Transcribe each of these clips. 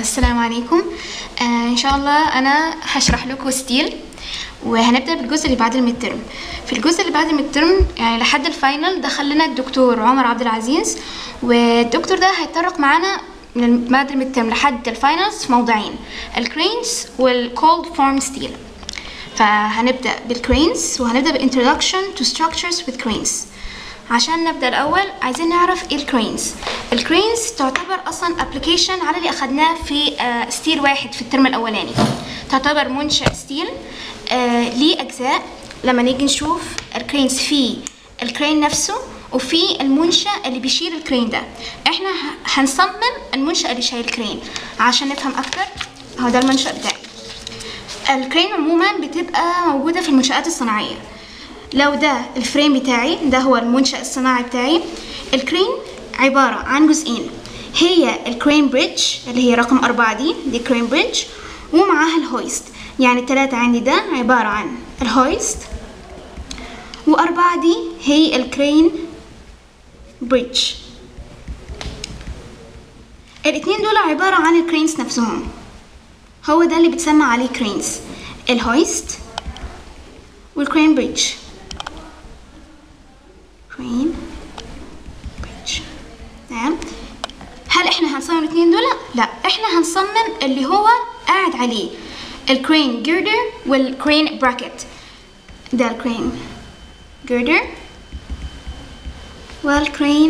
السلام عليكم آه ان شاء الله انا هشرح لكم ستيل وهنبدا بالجزء اللي بعد الميد ترم في الجزء اللي بعد الميد ترم يعني لحد الفاينل دخل لنا الدكتور عمر عبد العزيز والدكتور ده هيتطرق معانا من بعد الميد ترم لحد الفاينلز في موضوعين الكرينز والكولد فورم ستيل فهنبدا بالكرينز وهنبدا بالانترودكشن تو structures with cranes عشان نبدا الاول عايزين نعرف ايه الكرينز الكرينز تعتبر اصلا ابلكيشن على اللي اخدناه في آه، ستيل واحد في الترم الاولاني تعتبر منشا ستيل آه، ليه اجزاء لما نيجي نشوف الكرينز في الكرين نفسه وفي المنشا اللي بيشيل الكرين ده احنا ه- هنصمم المنشا اللي شايل الكرين عشان نفهم اكتر هو ده المنشا بتاعي الكرين عموما بتبقى موجودة في المنشآت الصناعية لو ده الفريم بتاعي ده هو المنشأ الصناعي بتاعي الكرين عبارة عن جزئين هي الكرين بريدج اللي هي رقم أربعة دي دي كرين بريدج ومعاها الهويست يعني التلاتة عندي ده عبارة عن الهويست وأربعة دي هي الكرين بريدج الاتنين دول عبارة عن الكرينز نفسهم هو ده اللي بتسمى عليه كرينز الهويست والكرين بريدج كرين بريدج تمام هل احنا هنصمم الاثنين دول لا احنا هنصمم اللي هو قاعد عليه الكرين جيردر والكرين براكت ده الكرين جيردر والكرين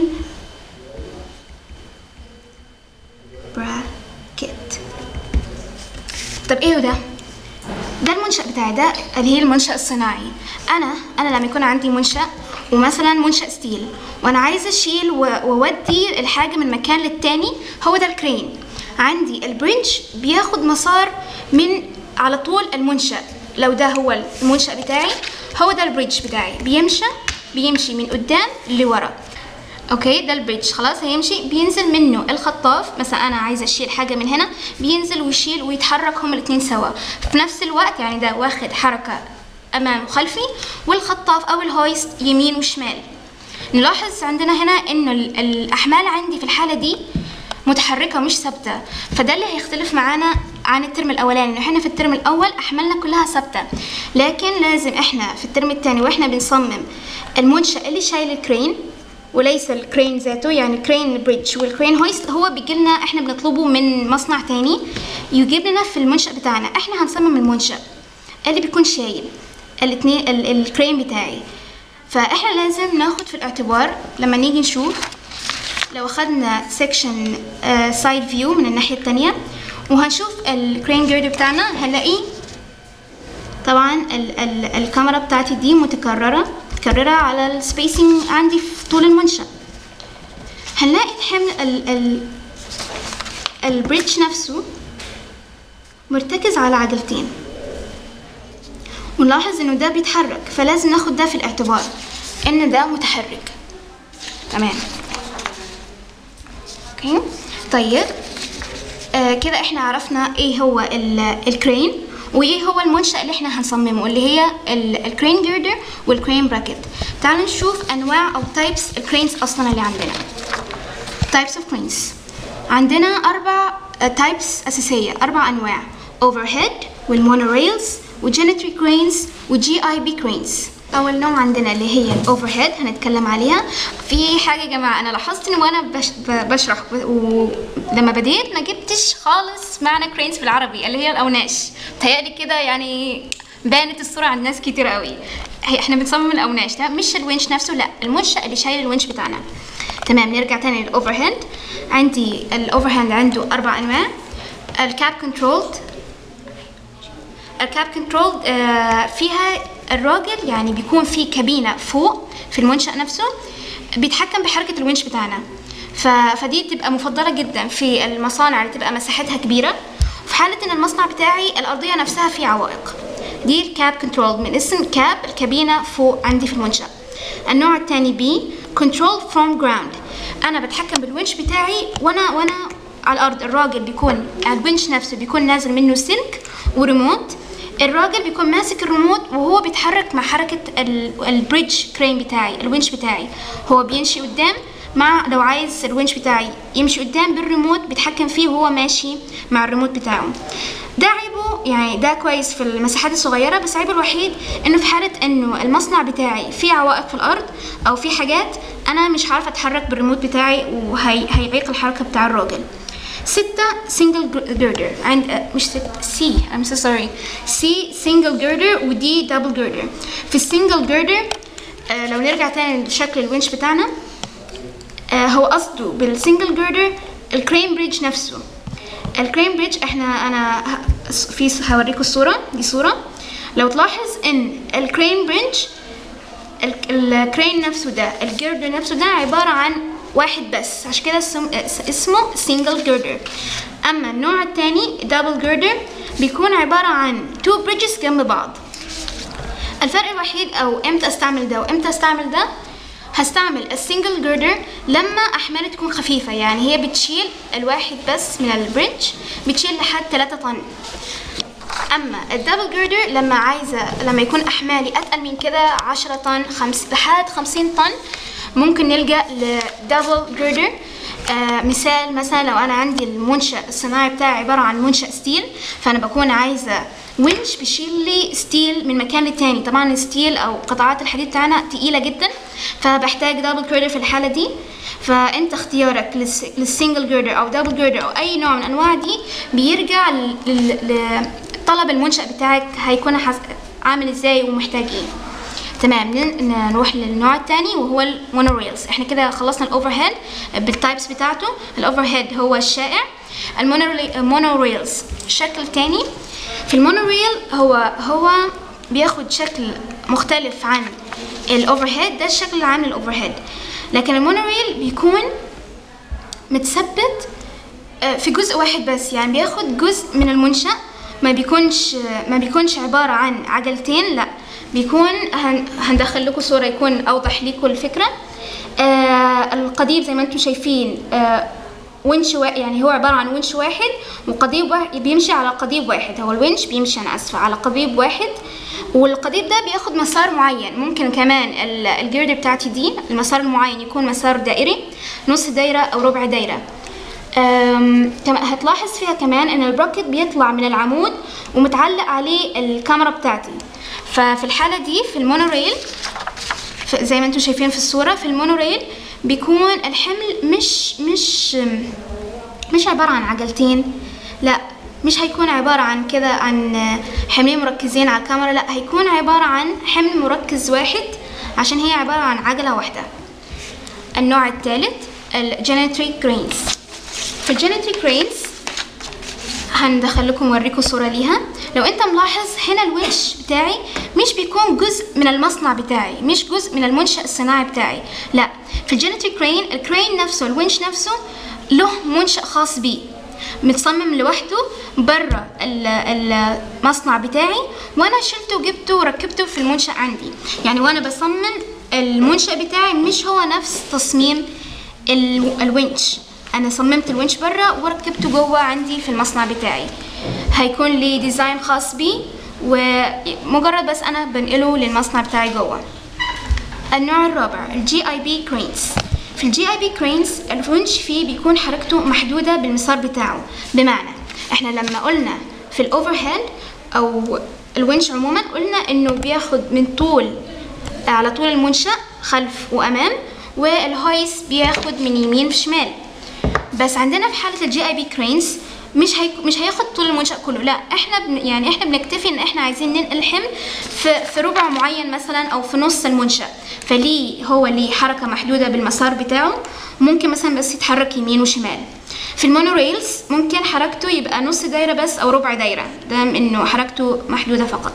براكت طب ايه ده ده المنشأ بتاعي ده اللي هي المنشأ الصناعي انا انا لما يكون عندي منشأ ومثلا منشأ ستيل وانا عايزه اشيل و- واودي الحاجه من مكان للتاني هو ده الكرين عندي البرنج بياخد مسار من على طول المنشأ لو ده هو المنشأ بتاعي هو ده البريدج بتاعي بيمشي بيمشي من قدام لورا اوكي ده البريدج خلاص هيمشي بينزل منه الخطاف مثلا انا عايزه اشيل حاجه من هنا بينزل ويشيل ويتحرك هما الاثنين سوا في نفس الوقت يعني ده واخد حركه امام وخلفي والخطاف او الهويست يمين وشمال نلاحظ عندنا هنا انه ال- الاحمال عندي في الحاله دي متحركه مش ثابته فده اللي هيختلف معانا عن الترم الاولاني انه احنا في الترم الاول احمالنا كلها ثابته لكن لازم احنا في الترم الثاني واحنا بنصمم المنشا اللي شايل الكرين وليس الكرين ذاته يعني الكرين بريدج والكرين هويست هو بيجي لنا احنا بنطلبه من مصنع تاني يجيب لنا في المنشأ بتاعنا احنا هنصمم المنشأ اللي بيكون شايل الاتنين ال- الكرين بتاعي فاحنا لازم ناخد في الاعتبار لما نيجي نشوف لو اخدنا سيكشن سايد فيو من الناحية التانية وهنشوف الكرين جيردر بتاعنا هنلاقيه طبعا ال ال الكاميرا بتاعتي دي متكررة متكررة على السبيسنج عندي في طول المنشأ هنلاقي الحمل ال ال البريدج نفسه مرتكز على عجلتين ونلاحظ انه ده بيتحرك فلازم ناخد ده في الاعتبار ان ده متحرك تمام اوكي طيب آه كده احنا عرفنا ايه هو ال- الكرين وايه هو المنشأ اللي احنا هنصممه اللي هي ال- الكرين جيردر والكرين براكت تعالوا نشوف انواع او تايبس الكرينز اصلا اللي عندنا types of cranes عندنا أربع تايبس أساسية أربع أنواع overhead والمونوريلز وجينيتري كرينز وجي اي بي كرينز أول نوع عندنا اللي هي الأوفرهيد هنتكلم عليها في حاجة يا جماعة أنا لاحظت إن وأنا بش ب- بشرح ولما بديت ما جبتش خالص معنى كرينز بالعربي اللي هي الأوناش تهيألي كده يعني بانت الصورة عند ناس كتير قوي هي احنا بنصمم الأوناش ده مش الونش نفسه لا المنشأ اللي شايل الونش بتاعنا تمام نرجع تاني للاوفر هاند عندي الاوفر هاند عنده اربع انواع الكاب كنترولد الكاب كنترولد فيها الراجل يعني بيكون في كابينه فوق في المنشأ نفسه بيتحكم بحركه الونش بتاعنا ف... فدي تبقى مفضله جدا في المصانع اللي تبقى مساحتها كبيره في حاله ان المصنع بتاعي الارضيه نفسها فيه عوائق دي الكاب كنترول من اسم كاب الكابينه فوق عندي في المنشأ النوع الثاني بي كنترول فروم جراوند انا بتحكم بالونش بتاعي وانا وانا على الارض الراجل بيكون الونش نفسه بيكون نازل منه سلك وريموت الراجل بيكون ماسك الريموت وهو بيتحرك مع حركة ال- البريدج كرين بتاعي الونش بتاعي هو بيمشي قدام مع لو عايز الونش بتاعي يمشي قدام بالريموت بيتحكم فيه وهو ماشي مع الريموت بتاعه ده عيبه يعني ده كويس في المساحات الصغيرة بس عيبه الوحيد انه في حالة انه المصنع بتاعي فيه عوائق في الارض او في حاجات انا مش عارفة اتحرك بالريموت بتاعي وهيعيق الحركة بتاع الراجل ستة single girder عند آه، مش ستة سي I'm so sorry سي single girder ودي double girder في السنجل girder آه لو نرجع تاني لشكل الونش بتاعنا آه هو قصده بالسنجل جيردر الكرين بريدج نفسه الكرين بريدج احنا انا ه- في هوريكم الصوره دي صوره لو تلاحظ ان الكرين بريدج ال- الكرين نفسه ده الجيردر نفسه ده عباره عن واحد بس عشان كده اسم- اسمه سنجل جيردر اما النوع التاني دبل جيردر بيكون عباره عن تو بريدجز جنب بعض الفرق الوحيد او امتى استعمل ده وامتى استعمل ده هستعمل السنجل جيردر لما احمالي تكون خفيفه يعني هي بتشيل الواحد بس من البريدج بتشيل لحد 3 طن اما الدبل جيردر لما عايزه لما يكون احمالي اتقل من كده 10 طن خمس لحد 50 طن ممكن نلجا لدبل جيردر آه مثال مثلا لو انا عندي المنشا الصناعي بتاعي عباره عن منشا ستيل فانا بكون عايزه ونش بيشيل لي ستيل من مكان للتاني طبعا الستيل او قطعات الحديد بتاعنا تقيله جدا فبحتاج دبل جيردر في الحاله دي فانت اختيارك للس- للسنجل جيردر او دبل جيردر او اي نوع من انواع دي بيرجع ل- ل- لطلب المنشأ بتاعك هيكون حس- عامل ازاي ومحتاج ايه تمام ن- نروح للنوع الثاني وهو المونوريلز احنا كده خلصنا الاوفر هيد بالتايبس بتاعته الاوفر هيد هو الشائع المونوريلز شكل تاني في المونوريل هو هو بياخد شكل مختلف عن الاوفر هيد ده الشكل العام للاوفر هيد لكن المونوريل بيكون متثبت آه، في جزء واحد بس يعني بياخد جزء من المنشأ ما بيكونش ما بيكونش عبارة عن عجلتين لا بيكون هن- هندخل لكم صورة يكون أوضح لكم الفكرة آه القضيب زي ما انتم شايفين آه ونش وا... يعني هو عبارة عن ونش واحد وقضيب واحد بيمشي على قضيب واحد هو الونش بيمشي أنا آسفة على قضيب واحد والقضيب ده بياخد مسار معين ممكن كمان ال- الجيرد بتاعتي دي المسار المعين يكون مسار دائري نص دايرة أو ربع دايرة أم، كما هتلاحظ فيها كمان ان البروكت بيطلع من العمود ومتعلق عليه الكاميرا بتاعتي ففي الحالة دي في المونوريل ف- زي ما انتم شايفين في الصورة في المونوريل بيكون الحمل مش مش مش عبارة عن عجلتين لا مش هيكون عبارة عن كده عن حملين مركزين على الكاميرا لا هيكون عبارة عن حمل مركز واحد عشان هي عبارة عن عجلة واحدة النوع الثالث الجينيتري كرينز في الجينيتري كرينز هندخل لكم وريكم صورة ليها لو انت ملاحظ هنا الونش بتاعي مش بيكون جزء من المصنع بتاعي مش جزء من المنشأ الصناعي بتاعي لا في الجينيتري كرين الكرين نفسه الونش نفسه له منشأ خاص بيه متصمم لوحده بره المصنع بتاعي وانا شلته وجبته وركبته في المنشأ عندي يعني وانا بصمم المنشأ بتاعي مش هو نفس تصميم ال- الونش انا صممت الونش برا وركبته جوه عندي في المصنع بتاعي هيكون لي ديزاين خاص بي ومجرد بس انا بنقله للمصنع بتاعي جوه النوع الرابع الجي اي بي كرينز في الجي اي بي كرينز الونش فيه بيكون حركته محدوده بالمسار بتاعه بمعنى احنا لما قلنا في الاوفر هيد او الونش عموما قلنا انه بياخد من طول على طول المنشأ خلف وامام والهايس بياخد من يمين وشمال بس عندنا في حاله الجي اي بي كرينز مش هي... مش هياخد طول المنشأ كله لا احنا بن... يعني احنا بنكتفي ان احنا عايزين ننقل حمل في في ربع معين مثلا او في نص المنشأ فليه هو ليه حركه محدوده بالمسار بتاعه ممكن مثلا بس يتحرك يمين وشمال في المونوريلز ممكن حركته يبقى نص دايره بس او ربع دايره ده انه حركته محدوده فقط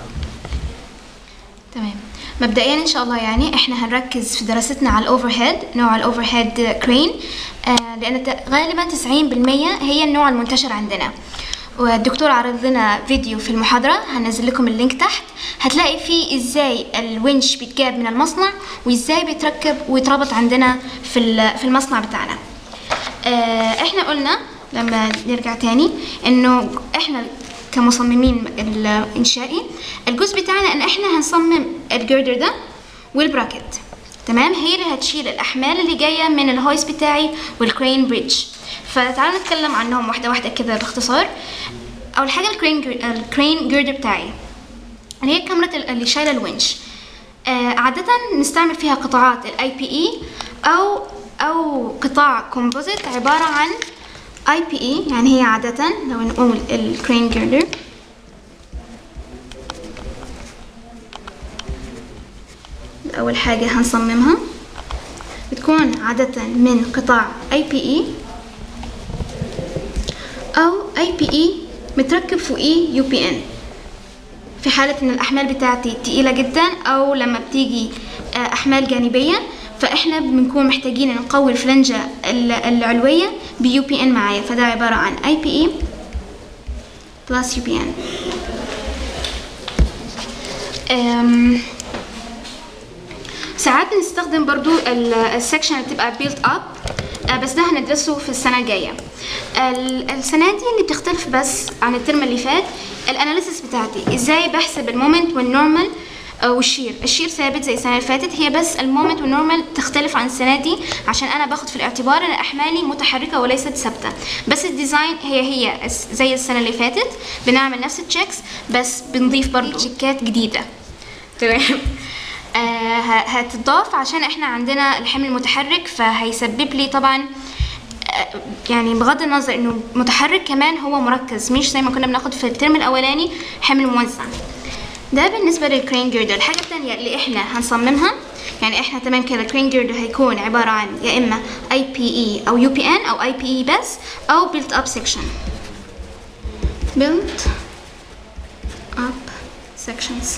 تمام مبدئيا ان شاء الله يعني احنا هنركز في دراستنا على الاوفر هيد نوع الاوفر هيد كرين آه لان ت- غالبا 90% هي النوع المنتشر عندنا والدكتور عرض لنا فيديو في المحاضرة هنزل لكم اللينك تحت هتلاقي فيه ازاي الونش بيتجاب من المصنع وازاي بيتركب ويتربط عندنا في ال- في المصنع بتاعنا آه، احنا قلنا لما نرجع تاني انه احنا كمصممين الانشائي الجزء بتاعنا ان احنا هنصمم الجردر ده والبراكت تمام هي اللي هتشيل الاحمال اللي جايه من الهويس بتاعي والكرين بريدج فتعالوا نتكلم عنهم واحده واحده كده باختصار اول حاجه الكرين الكرين جيردر بتاعي اللي هي كاميرا اللي شايله الونش آه عادة نستعمل فيها قطاعات الاي بي اي او او قطاع كومبوزيت عبارة عن اي بي اي يعني هي عادة لو نقول الكرين جيردر أول حاجة هنصممها بتكون عادة من قطاع اي بي اي أو اي بي اي متركب فوقيه يو بي ان في حالة ان الاحمال بتاعتي تقيلة جدا او لما بتيجي احمال جانبية فاحنا بنكون محتاجين نقوي الفلنجة العلوية بيو بي ان معايا فده عبارة عن اي بي اي بلس يو بي ان ساعات بنستخدم برضو السكشن اللي بتبقى بيلت اب بس ده هندرسه في السنة الجاية السنة دي اللي بتختلف بس عن الترم اللي فات الاناليسيس بتاعتي ازاي بحسب المومنت والنورمال والشير الشير ثابت زي السنه اللي فاتت هي بس المومنت والنورمال تختلف عن السنه دي عشان انا باخد في الاعتبار ان احمالي متحركه وليست ثابته بس الديزاين هي هي زي السنه اللي فاتت بنعمل نفس التشيكس بس بنضيف برضو تشيكات جديده تمام آه هتضاف عشان احنا عندنا الحمل المتحرك فهيسبب لي طبعا يعني بغض النظر انه متحرك كمان هو مركز مش زي ما كنا بناخد في الترم الاولاني حمل موزع ده بالنسبه للكرين جيردر الحاجه الثانيه اللي احنا هنصممها يعني احنا تمام كده الكرين جيردر هيكون عباره عن يا اما اي بي اي او يو بي ان او اي بي اي بس او بيلت اب سيكشن بيلت اب سيكشنز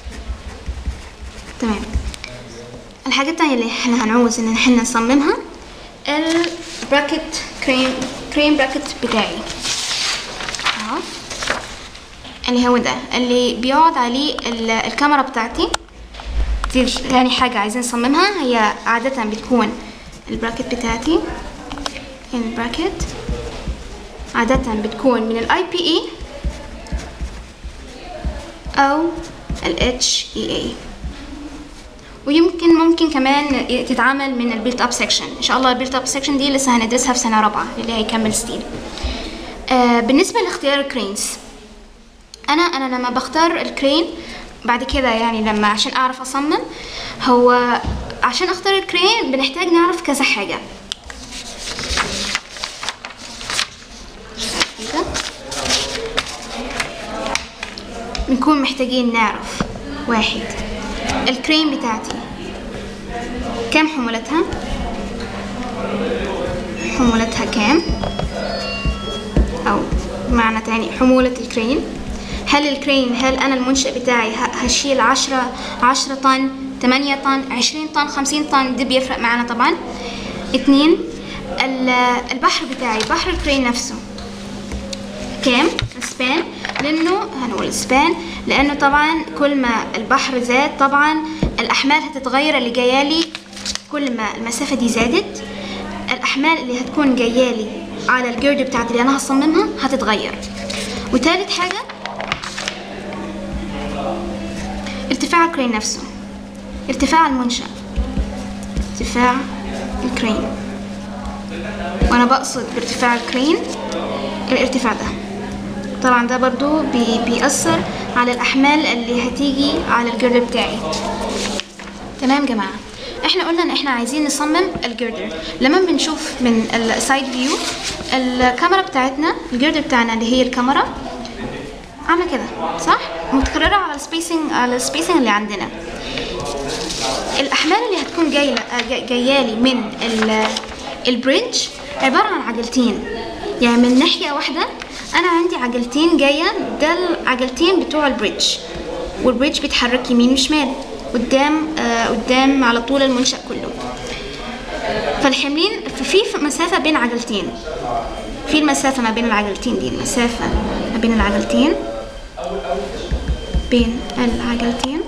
تمام الحاجه الثانيه اللي احنا هنعوز ان احنا نصممها البراكت كريم كريم براكت بتاعي اهو اللي هو ده اللي بيقعد عليه الكاميرا بتاعتي دي يعني حاجة عايزين نصممها هي عادة بتكون البراكت بتاعتي البراكت عادة بتكون من الاي بي اي او ال HEA ويمكن ممكن كمان تتعمل من البيلت اب سيكشن ان شاء الله البيلت اب سيكشن دي لسه هندرسها في سنه رابعه اللي هيكمل ستيل آه بالنسبه لاختيار الكرينز انا انا لما بختار الكرين بعد كده يعني لما عشان اعرف اصمم هو عشان اختار الكرين بنحتاج نعرف كذا حاجه بنكون محتاجين نعرف واحد الكريم بتاعتي كم حمولتها حمولتها كام او معنى تاني حمولة الكرين هل الكرين هل انا المنشأ بتاعي هشيل عشرة عشرة طن تمانية طن عشرين طن خمسين طن ده بيفرق معنا طبعا اتنين البحر بتاعي بحر الكرين نفسه كام السبان لانه هنقول السبان لانه طبعا كل ما البحر زاد طبعا الاحمال هتتغير اللي جايالي كل ما المسافه دي زادت الاحمال اللي هتكون جايالي على الجرد بتاعتي اللي انا هصممها هتتغير وتالت حاجه ارتفاع الكرين نفسه ارتفاع المنشأ ارتفاع الكرين وانا بقصد بارتفاع الكرين الارتفاع ده طبعا ده برضو بي بيأثر على الأحمال اللي هتيجي على الجردر بتاعي تمام جماعة احنا قلنا ان احنا عايزين نصمم الجردر لما بنشوف من السايد فيو الكاميرا بتاعتنا الجردر بتاعنا اللي هي الكاميرا عامله كده صح متكرره على السبيسنج على السبيسنج اللي عندنا الاحمال اللي هتكون جايه جايالي من البريدج عباره عن عجلتين يعني من ناحيه واحده انا عندي عجلتين جايه ده العجلتين بتوع البريدج والبريدج بيتحرك يمين وشمال قدام آه قدام على طول المنشأ كله فالحملين في مسافة بين عجلتين في المسافة ما بين العجلتين دي المسافة ما بين العجلتين بين العجلتين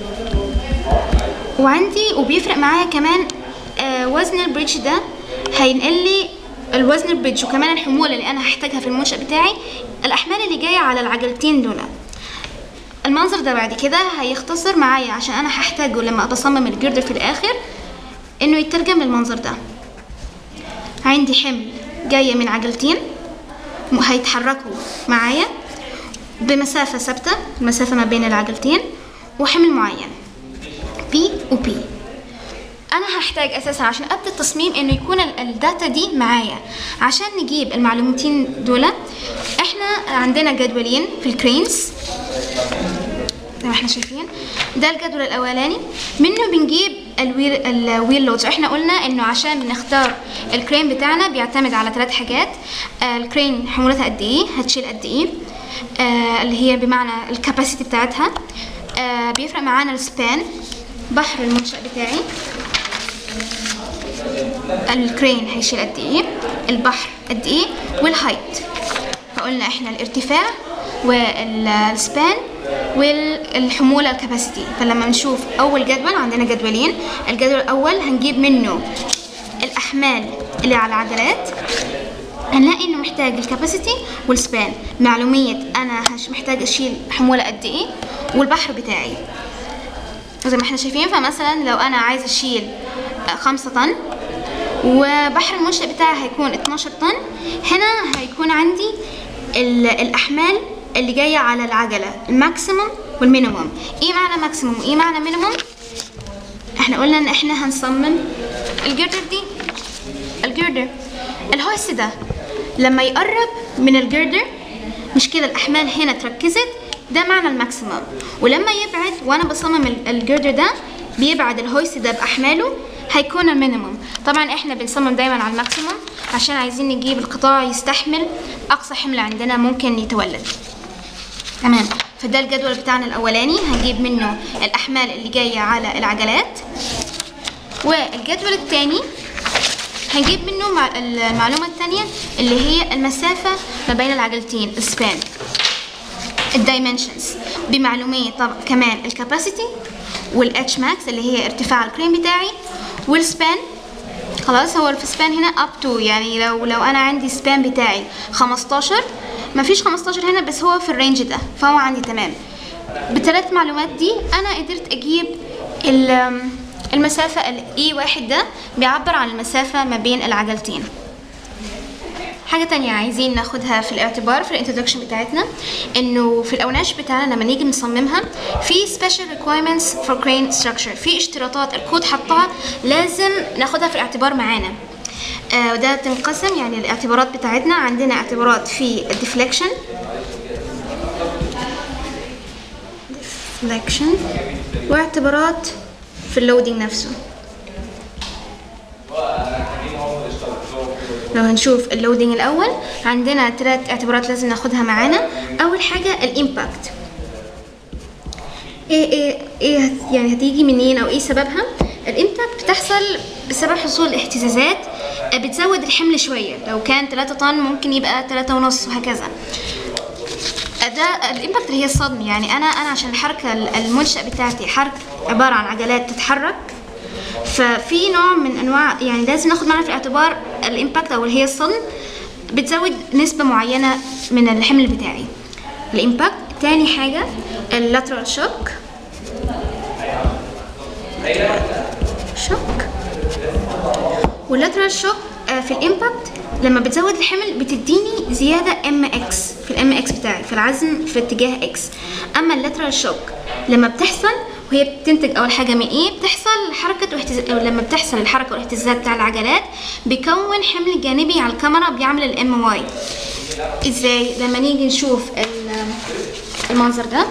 وعندي وبيفرق معايا كمان آه وزن البريدج ده هينقل لي الوزن البريدج وكمان الحمولة اللي أنا هحتاجها في المنشأ بتاعي الأحمال اللي جاية على العجلتين دول المنظر ده بعد كده هيختصر معايا عشان أنا هحتاجه لما بصمم الجردر في الآخر انه يترجم للمنظر ده عندي حمل جاية من عجلتين م- هيتحركوا معايا بمسافة ثابتة المسافة ما بين العجلتين وحمل معين P و P انا هحتاج اساسا عشان ابدا التصميم انه يكون ال- الداتا دي معايا عشان نجيب المعلومتين دول احنا عندنا جدولين في الكرينز زي ما احنا شايفين ده الجدول الاولاني منه بنجيب الويل الويل لودز احنا قلنا انه عشان بنختار الكرين بتاعنا بيعتمد على ثلاث حاجات آه، الكرين حمولتها قد ايه هتشيل قد ايه آه، اللي هي بمعنى الكاباسيتي بتاعتها آه، بيفرق معانا السبان بحر المنشأ بتاعي الكرين هيشيل قد ايه البحر قد ايه والهايت فقلنا احنا الارتفاع والسبان والحمولة الكاباسيتي فلما نشوف أول جدول عندنا جدولين الجدول الأول هنجيب منه الأحمال اللي على العجلات هنلاقي انه محتاج الكاباسيتي والسبان معلومية انا هش محتاج اشيل حمولة قد ايه والبحر بتاعي زي ما احنا شايفين فمثلا لو انا عايز اشيل آه، خمسة طن وبحر المنشأ بتاعي هيكون 12 طن هنا هيكون عندي ال- الأحمال اللي جاية على العجلة الماكسيموم والمينيموم ايه معنى ماكسيموم وايه معنى مينيموم احنا قلنا ان احنا هنصمم الجردر دي الجردر الهويس ده لما يقرب من الجردر مش كده الاحمال هنا اتركزت ده معنى الماكسيموم ولما يبعد وانا بصمم ال- الجردر ده بيبعد الهويس ده باحماله هيكون المينيموم طبعا احنا بنصمم دايما على الماكسيموم عشان عايزين نجيب القطاع يستحمل اقصى حمل عندنا ممكن يتولد تمام فده الجدول بتاعنا الاولاني هنجيب منه الاحمال اللي جايه على العجلات والجدول الثاني هنجيب منه مع المعلومة الثانية اللي هي المسافة ما بين العجلتين السبان الدايمنشنز بمعلومية طب كمان الكاباسيتي والاتش ماكس اللي هي ارتفاع الكريم بتاعي والسبان خلاص هو السبان هنا اب تو يعني لو لو انا عندي سبان بتاعي 15 مفيش 15 هنا بس هو في الرينج ده فهو عندي تمام بالثلاث معلومات دي انا قدرت اجيب ال- المسافة الاي واحد ده بيعبر عن المسافة ما بين العجلتين حاجة تانية عايزين ناخدها في الاعتبار في الانترودكشن بتاعتنا انه في الاوناش بتاعنا لما نيجي نصممها في special requirements for crane structure في اشتراطات الكود حطها لازم ناخدها في الاعتبار معانا آه وده تنقسم يعني الاعتبارات بتاعتنا عندنا اعتبارات في الديفليكشن deflection واعتبارات في اللودينج نفسه لو هنشوف اللودينج الاول عندنا ثلاث اعتبارات لازم ناخدها معانا اول حاجه الامباكت ايه ايه ايه هت- يعني هتيجي منين او ايه سببها الامباكت بتحصل بسبب حصول اهتزازات آه، بتزود الحمل شويه لو كان 3 طن ممكن يبقى 3 ونص وهكذا ده الامباكت اللي هي الصدمة يعني انا انا عشان الحركه المنشأ بتاعتي حركه عباره عن عجلات تتحرك ففي نوع من انواع يعني لازم ناخد معنا في الاعتبار الامباكت او اللي هي الصدم بتزود نسبه معينه من الحمل بتاعي الامباكت تاني حاجه اللاترال شوك شوك واللاترال شوك آه، في الامباكت لما بتزود الحمل بتديني زياده ام اكس في الام اكس بتاعي في العزم في اتجاه اكس اما اللاترال شوك لما بتحصل وهي بتنتج اول حاجه من ايه بتحصل حركه واهتزاز أو لما بتحصل الحركه والاهتزاز بتاع العجلات بيكون حمل جانبي على الكاميرا بيعمل الام واي ازاي لما نيجي نشوف ال- المنظر ده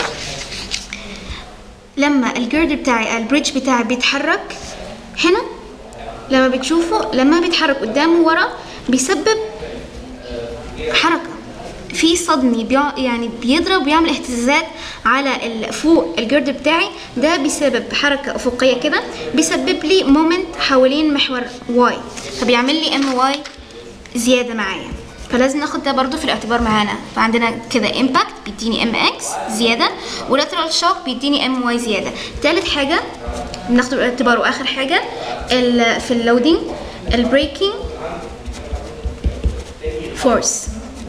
لما الجرد بتاعي البريدج بتاعي بيتحرك هنا لما بتشوفه لما بيتحرك قدام وورا بيسبب حركة في صدمي بيع يعني بيضرب ويعمل اهتزازات على ال- فوق الجرد بتاعي ده بسبب حركة أفقية كده بيسبب لي مومنت حوالين محور واي فبيعمل لي ام واي زيادة معايا فلازم ناخد ده برضو في الاعتبار معانا فعندنا كده امباكت بيديني ام اكس زيادة ولاترال شوك بيديني ام واي زيادة تالت حاجة بناخده بالاعتبار واخر حاجة ال- في اللودينج البريكنج فورس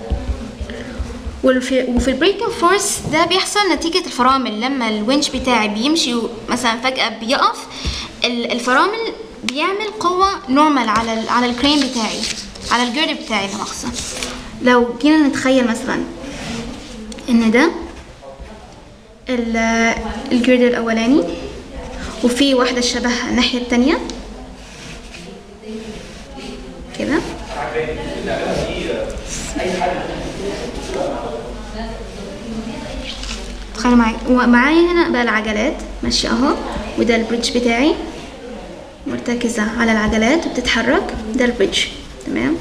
وفي وفي البريكنج فورس ده بيحصل نتيجة الفرامل لما الونش بتاعي بيمشي مثلا فجأة بيقف ال- الفرامل بيعمل قوة نورمال على ال على الكرين بتاعي على الجرد بتاعي لا مؤاخذة لو جينا نتخيل مثلا ان ده ال- الجرد الاولاني وفي واحدة شبهها الناحية التانية كده تخيلوا معايا ومعايا هنا بقى العجلات ماشية اهو وده البريدج بتاعي مرتكزة على العجلات وبتتحرك ده البريدج تمام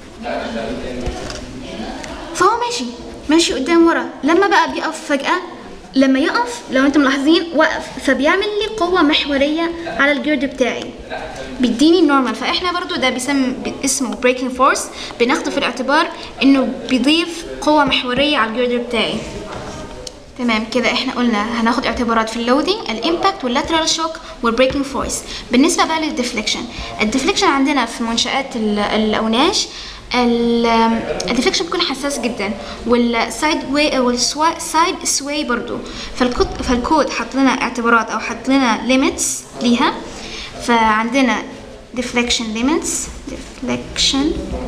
فهو ماشي ماشي قدام ورا لما بقى بيقف فجأة لما يقف لو انتم ملاحظين وقف فبيعمل لي قوة محورية على الجرد بتاعي بيديني النورمال فاحنا برضو ده بيسمى اسمه بريكنج فورس بناخده في الاعتبار انه بيضيف قوة محورية على الجرد بتاعي تمام كده احنا قلنا هناخد اعتبارات في اللودينج الامباكت واللاترال شوك والبريكنج فورس بالنسبه بقى للديفليكشن الديفليكشن عندنا في منشات ال- الاوناش الديفليكشن بيكون حساس جدا والسايد واي والسايد سواي برضو فالكود فالكود حط لنا اعتبارات او حط لنا ليميتس ليها فعندنا deflection limits deflection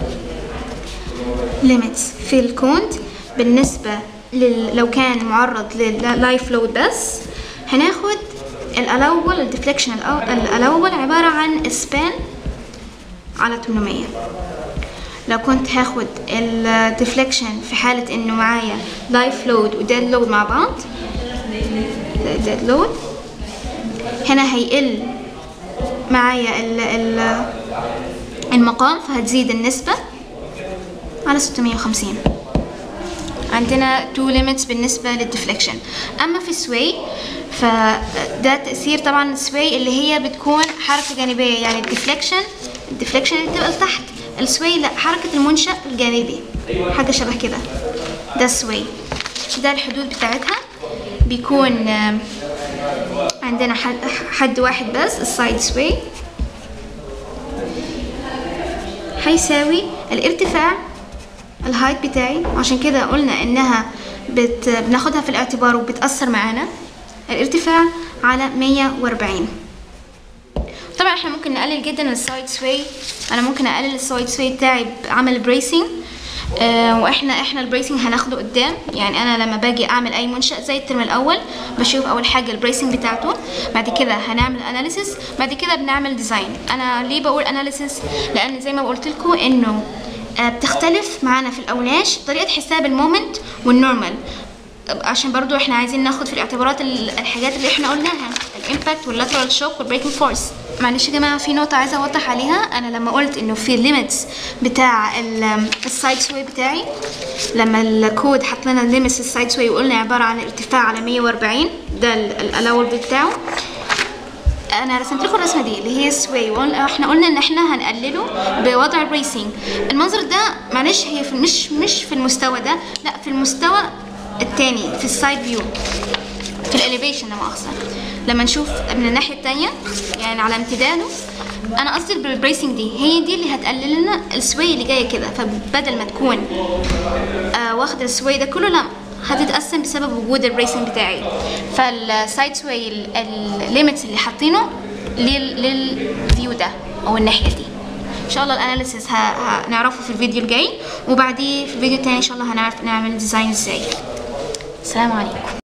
limits في الكونت بالنسبة لل... لو كان معرض لللايف لود بس هناخد الألول الديفليكشن الأول عبارة عن سبان على 800 لو كنت هاخد الديفليكشن في حالة انه معايا لايف لود وديد لود مع بعض ديد لود هنا هيقل معايا ال ال المقام فهتزيد النسبة على 650 عندنا تو ليميتس بالنسبة للديفليكشن أما في السوي فده تأثير طبعا السوي اللي هي بتكون حركة جانبية يعني الديفليكشن الديفليكشن اللي بتبقى لتحت السوي لا حركة المنشأ الجانبي حاجة شبه كده ده السوي ده الحدود بتاعتها بيكون آم، عندنا حد, حد واحد بس السايد سوي هيساوي الارتفاع الهايت بتاعي وعشان كده قلنا انها بت... بناخدها في الاعتبار وبتأثر معانا الارتفاع على 140 طبعا احنا ممكن نقلل جدا السايد سوي انا ممكن اقلل السايد سوي بتاعي بعمل بريسنج آه واحنا احنا البريسنج هناخده قدام يعني انا لما باجي اعمل اي منشأ زي الترم الاول بشوف اول حاجه البريسنج بتاعته بعد كده هنعمل اناليسيس بعد كده بنعمل ديزاين انا ليه بقول اناليسيس لان زي ما قلت لكم انه آه، بتختلف معانا في الاوناش طريقه حساب المومنت والنورمال عشان برضو احنا عايزين ناخد في الاعتبارات ال- الحاجات اللي احنا قلناها الامباكت واللاترال شوك والبريكنج فورس معلش يا جماعه في نقطه عايزه اوضح عليها انا لما قلت انه في الليميتس بتاع السايد سوي بتاعي لما الكود حط لنا الليميتس السايد سوي وقلنا عباره عن ارتفاع على 140 ده الالاول بتاعه انا رسمت لكم الرسمه دي اللي هي السوي وقلنا احنا قلنا ان احنا هنقلله بوضع الريسنج المنظر ده معلش هي في مش مش في المستوى ده لا في المستوى التاني في السايد فيو في الاليفيشن لا مؤاخذه لما نشوف من الناحيه التانية يعني على امتداده انا قصدي بالبريسنج دي هي دي اللي هتقلل لنا السوي اللي جايه كده فبدل ما تكون آه واخده السوي ده كله لا هتتقسم بسبب وجود الريسنج بتاعي فالسايد سوي الليميتس اللي حاطينه لل- للفيو ده او الناحيه دي ان شاء الله الاناليسيس هنعرفه في الفيديو الجاي وبعديه في الفيديو التاني ان شاء الله هنعرف نعمل ديزاين ازاي السلام عليكم